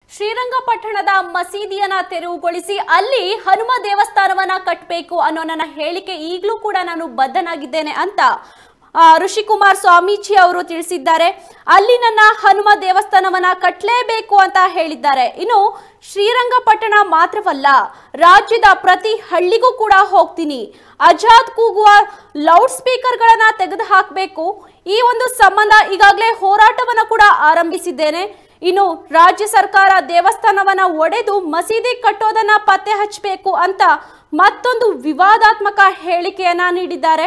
ಶ್ರೀರಂಗಪಟ್ಟಣದ ಮಸೀದಿಯನ್ನ ತೆರವುಗೊಳಿಸಿ ಅಲ್ಲಿ ಹನುಮ ದೇವಸ್ಥಾನವನ್ನ ಕಟ್ಟಬೇಕು ಅನ್ನೋ ನನ್ನ ಹೇಳಿಕೆ ಈಗಲೂ ಕೂಡ ನಾನು ಬದ್ಧನಾಗಿದ್ದೇನೆ ಅಂತ ಆ, ಋಷಿಕುಮಾರ್ ಸ್ವಾಮೀಜಿ ಅವರು ತಿಳಿಸಿದ್ದಾರೆ ಅಲ್ಲಿ ನನ್ನ ಹನುಮ ದೇವಸ್ಥಾನವನ್ನ ಕಟ್ಟಲೇಬೇಕು ಅಂತ ಹೇಳಿದ್ದಾರೆ ಇನ್ನು ಶ್ರೀರಂಗಪಟ್ಟಣ ಮಾತ್ರವಲ್ಲ ರಾಜ್ಯದ ಪ್ರತಿ ಹಳ್ಳಿಗೂ ಕೂಡ ಹೋಗ್ತೀನಿ ಅಜಾದ್ ಕೂಗುವ ಲೌಡ್ ಸ್ಪೀಕರ್ಗಳನ್ನ ತೆಗೆದು ಹಾಕಬೇಕು ಈ ಒಂದು ಸಂಬಂಧ ಈಗಾಗಲೇ ಹೋರಾಟವನ್ನ ಕೂಡ ಆರಂಭಿಸಿದ್ದೇನೆ ಇನ್ನು ರಾಜ್ಯ ಸರ್ಕಾರ ದೇವಸ್ಥಾನವನ್ನ ಒಡೆದು ಮಸೀದಿ ಕಟ್ಟೋದನ್ನ ಪತ್ತೆ ಹಚ್ಚಬೇಕು ಅಂತ ಮತ್ತೊಂದು ವಿವಾದಾತ್ಮಕ ಹೇಳಿಕೆಯನ್ನ ನೀಡಿದ್ದಾರೆ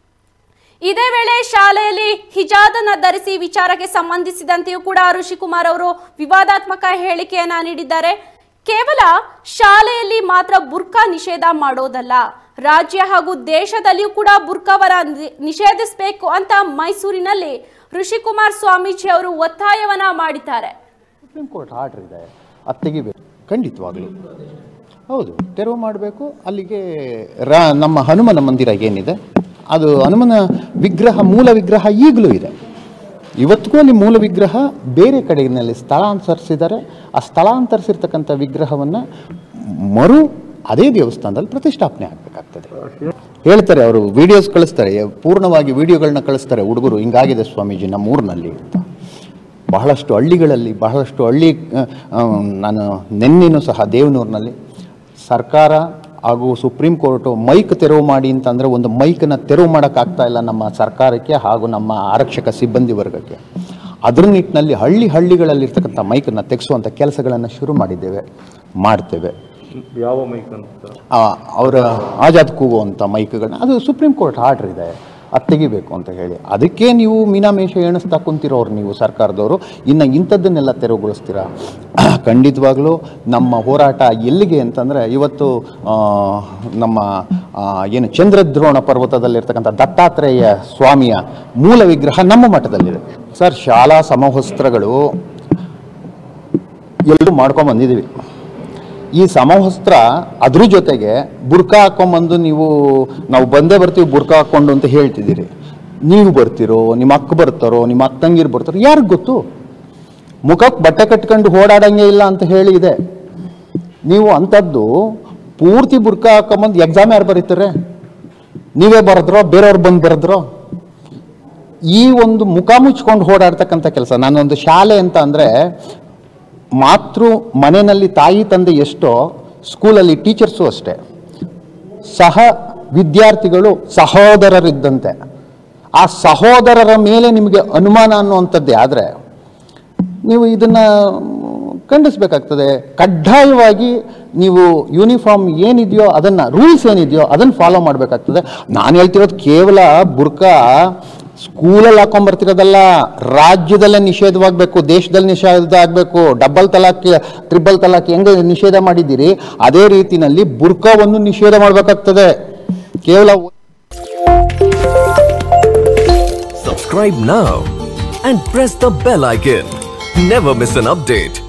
ಇದೇ ವೇಳೆ ಶಾಲೆಯಲ್ಲಿ ಹಿಜಾದನ್ನ ಧರಿಸಿ ವಿಚಾರಕ್ಕೆ ಸಂಬಂಧಿಸಿದಂತೆಯೂ ಕೂಡ ಋಷಿಕುಮಾರ್ ಅವರು ವಿವಾದಾತ್ಮಕ ಹೇಳಿಕೆಯನ್ನ ನೀಡಿದ್ದಾರೆ ಕೇವಲ ಶಾಲೆಯಲ್ಲಿ ಮಾತ್ರ ಬುರ್ಕಾ ನಿಷೇಧ ಮಾಡೋದಲ್ಲ ರಾಜ್ಯ ಹಾಗೂ ದೇಶದಲ್ಲಿಯೂ ಕೂಡ ಬುರ್ಕಾವರ ನಿಷೇಧಿಸಬೇಕು ಅಂತ ಮೈಸೂರಿನಲ್ಲಿ ಋಷಿಕುಮಾರ್ ಸ್ವಾಮೀಜಿ ಅವರು ಒತ್ತಾಯವನ್ನ ಮಾಡಿದ್ದಾರೆ ಸುಪ್ರೀಂ ಕೋರ್ಟ್ ಆರ್ಡರ್ ಇದೆ ಅದು ತೆಗಿಬೇಕು ಖಂಡಿತವಾಗ್ಲೂ ಹೌದು ತೆರವು ಮಾಡಬೇಕು ಅಲ್ಲಿಗೆ ರಾ ನಮ್ಮ ಹನುಮನ ಮಂದಿರ ಏನಿದೆ ಅದು ಹನುಮನ ವಿಗ್ರಹ ಮೂಲ ವಿಗ್ರಹ ಈಗಲೂ ಇದೆ ಇವತ್ತಿಗೂ ಅಲ್ಲಿ ಮೂಲ ವಿಗ್ರಹ ಬೇರೆ ಕಡೆಯಲ್ಲಿ ಸ್ಥಳಾಂತರಿಸಿದ್ದಾರೆ ಆ ಸ್ಥಳಾಂತರಿಸಿರ್ತಕ್ಕಂಥ ವಿಗ್ರಹವನ್ನು ಮರು ಅದೇ ದೇವಸ್ಥಾನದಲ್ಲಿ ಪ್ರತಿಷ್ಠಾಪನೆ ಆಗಬೇಕಾಗ್ತದೆ ಹೇಳ್ತಾರೆ ಅವರು ವಿಡಿಯೋಸ್ ಕಳಿಸ್ತಾರೆ ಪೂರ್ಣವಾಗಿ ವಿಡಿಯೋಗಳನ್ನ ಕಳಿಸ್ತಾರೆ ಹುಡುಗರು ಹಿಂಗಾಗಿದೆ ಸ್ವಾಮೀಜಿ ನಮ್ಮ ಊರಿನಲ್ಲಿ ಅಂತ ಬಹಳಷ್ಟು ಹಳ್ಳಿಗಳಲ್ಲಿ ಬಹಳಷ್ಟು ಹಳ್ಳಿ ಆ, ಆ, ನಾನು ನಿನ್ನೆನೂ ಸಹ ದೇವನೂರಿನಲ್ಲಿ ಸರ್ಕಾರ ಹಾಗೂ ಸುಪ್ರೀಂ ಕೋರ್ಟು ಮೈಕ್ ತೆರವು ಮಾಡಿ ಅಂತಂದರೆ ಒಂದು ಮೈಕನ್ನು ತೆರವು ಮಾಡೋಕ್ಕಾಗ್ತಾ ಇಲ್ಲ ನಮ್ಮ ಸರ್ಕಾರಕ್ಕೆ ಹಾಗೂ ನಮ್ಮ ಆರಕ್ಷಕ ಸಿಬ್ಬಂದಿ ವರ್ಗಕ್ಕೆ ಅದ್ರ ನಿಟ್ಟಿನಲ್ಲಿ ಹಳ್ಳಿ ಹಳ್ಳಿಗಳಲ್ಲಿರ್ತಕ್ಕಂಥ ಮೈಕನ್ನು ತೆಗೆಸುವಂಥ ಕೆಲಸಗಳನ್ನು ಶುರು ಮಾಡಿದ್ದೇವೆ ಮಾಡ್ತೇವೆ ಯಾವ ಮೈಕ್ ಅಂತ ಆ, ಅವರ ಆಜಾದ್ ಕೂಗುವಂಥ ಮೈಕ್ಗಳನ್ನ ಅದು ಸುಪ್ರೀಂ ಕೋರ್ಟ್ ಆರ್ಡರ್ ಇದೆ ಅದು ತೆಗಿಬೇಕು ಅಂತ ಹೇಳಿ ಅದಕ್ಕೆ ನೀವು ಮೀನಾಮೇಷ ಎಣಿಸ್ತಾ ಕುಂತಿರೋರು ನೀವು ಸರ್ಕಾರದವರು ಇನ್ನು ಇಂಥದ್ದನ್ನೆಲ್ಲ ತೆರವುಗೊಳಿಸ್ತೀರಾ ಖಂಡಿತವಾಗ್ಲೂ ನಮ್ಮ ಹೋರಾಟ ಎಲ್ಲಿಗೆ ಅಂತಂದರೆ ಇವತ್ತು ಆ, ನಮ್ಮ ಆ, ಏನು ಚಂದ್ರದ್ರೋಣ ಪರ್ವತದಲ್ಲಿರ್ತಕ್ಕಂಥ ದತ್ತಾತ್ರೇಯ ಸ್ವಾಮಿಯ ಮೂಲ ವಿಗ್ರಹ ನಮ್ಮ ಮಠದಲ್ಲಿದೆ ಸರ್ ಶಾಲಾ ಸಮವಸ್ತ್ರಗಳು ಎಲ್ಲರೂ ಮಾಡ್ಕೊಂಡ್ ಬಂದಿದ್ದೀವಿ ಈ ಸಮವಸ್ತ್ರ ಅದ್ರ ಜೊತೆಗೆ ಬುರ್ಕಾ ಹಾಕೊಂಬಂದು ನೀವು ನಾವು ಬಂದೇ ಬರ್ತೀವಿ ಬುರ್ಕಾ ಹಾಕ್ಕೊಂಡು ಅಂತ ಹೇಳ್ತಿದ್ದೀರಿ ನೀವು ಬರ್ತಿರೋ ನಿಮ್ಮ ಅಕ್ಕ ಬರ್ತಾರೋ ನಿಮ್ಮ ಅಕ್ಕಂಗಿರು ಬರ್ತಾರೋ ಯಾರಿಗೆ ಗೊತ್ತು ಮುಖಕ್ಕೆ ಬಟ್ಟೆ ಕಟ್ಕೊಂಡು ಓಡಾಡಂಗೆ ಇಲ್ಲ ಅಂತ ಹೇಳಿ ಇದೆ ನೀವು ಅಂಥದ್ದು ಪೂರ್ತಿ ಬುರ್ಕಾ ಹಾಕೊಂಬಂದು ಎಕ್ಸಾಮ್ ಯಾರು ಬರೀತಾರೆ ನೀವೇ ಬರೆದ್ರೋ ಬೇರೆಯವ್ರು ಬಂದು ಬರೆದ್ರೋ ಈ ಒಂದು ಮುಖ ಮುಚ್ಕೊಂಡು ಓಡಾಡ್ತಕ್ಕಂಥ ಕೆಲಸ ನಾನೊಂದು ಶಾಲೆ ಅಂತ ಅಂದರೆ ಮಾತೃ ಮನೆಯಲ್ಲಿ ತಾಯಿ ತಂದೆ ಎಷ್ಟೋ ಸ್ಕೂಲಲ್ಲಿ ಟೀಚರ್ಸು ಅಷ್ಟೇ ಸಹ ವಿದ್ಯಾರ್ಥಿಗಳು ಸಹೋದರರಿದ್ದಂತೆ ಆ ಸಹೋದರರ ಮೇಲೆ ನಿಮಗೆ ಅನುಮಾನ ಅನ್ನುವಂಥದ್ದೇ ಆದರೆ ನೀವು ಇದನ್ನು ಖಂಡಿಸ್ಬೇಕಾಗ್ತದೆ ಕಡ್ಡಾಯವಾಗಿ ನೀವು ಯೂನಿಫಾರ್ಮ್ ಏನಿದೆಯೋ ಅದನ್ನು ರೂಲ್ಸ್ ಏನಿದೆಯೋ ಅದನ್ನು ಫಾಲೋ ಮಾಡಬೇಕಾಗ್ತದೆ ನಾನು ಹೇಳ್ತಿರೋದು ಕೇವಲ ಬುರ್ಕಾ ಸ್ಕೂಲಲ್ಲಿ ಹಾಕೊಂಡ್ಬರ್ತಿರೋದಲ್ಲ ರಾಜ್ಯದಲ್ಲೇ ನಿಷೇಧವಾಗಬೇಕು ದೇಶದಲ್ಲಿ ನಿಷೇಧ ಆಗಬೇಕು ಡಬಲ್ ತಲಾಕ್ ತ್ರಿಬಲ್ ತಲಾಕ್ ಹೆಂಗೆ ನಿಷೇಧ ಮಾಡಿದ್ದೀರಿ ಅದೇ ರೀತಿನಲ್ಲಿ ಬುರ್ಕಾವನ್ನು ನಿಷೇಧ ಮಾಡಬೇಕಾಗ್ತದೆ ಕೇವಲ Subscribe now and press the bell icon. Never miss an update.